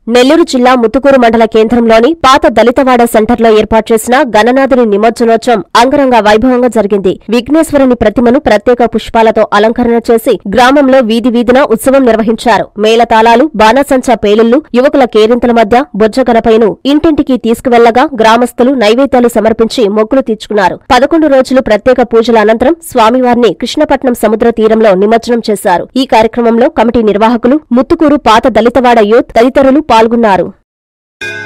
నెల్లూరు జిల్లా ముత్తుకూరు మండల కేంద్రంలోని పాత దళితవాడ సెంటర్లో ఏర్పాటు చేసిన గణనాథుని నిమజ్జనోత్సవం అంగరంగ వైభవంగా జరిగింది విఘ్నేశ్వరుని ప్రతిమను ప్రత్యేక పుష్పాలతో అలంకరణ చేసి గ్రామంలో వీధి వీధిన ఉత్సవం నిర్వహించారు మేళతాళాలు బాణసంచా పేలుళ్లు యువకుల కేరింతల మధ్య బొజ్జగనపైను ఇంటింటికి తీసుకువెళ్లగా గ్రామస్తులు నైవేద్యాలు సమర్పించి మొక్కులు తీర్చుకున్నారు పదకొండు రోజులు ప్రత్యేక పూజల అనంతరం స్వామివారిని కృష్ణపట్నం సముద్ర తీరంలో నిమజ్జనం చేశారు ఈ కార్యక్రమంలో కమిటీ నిర్వాహకులు ముత్తుకూరు పాత దళితవాడ యూత్ తదితరులు పాల్గొన్నారు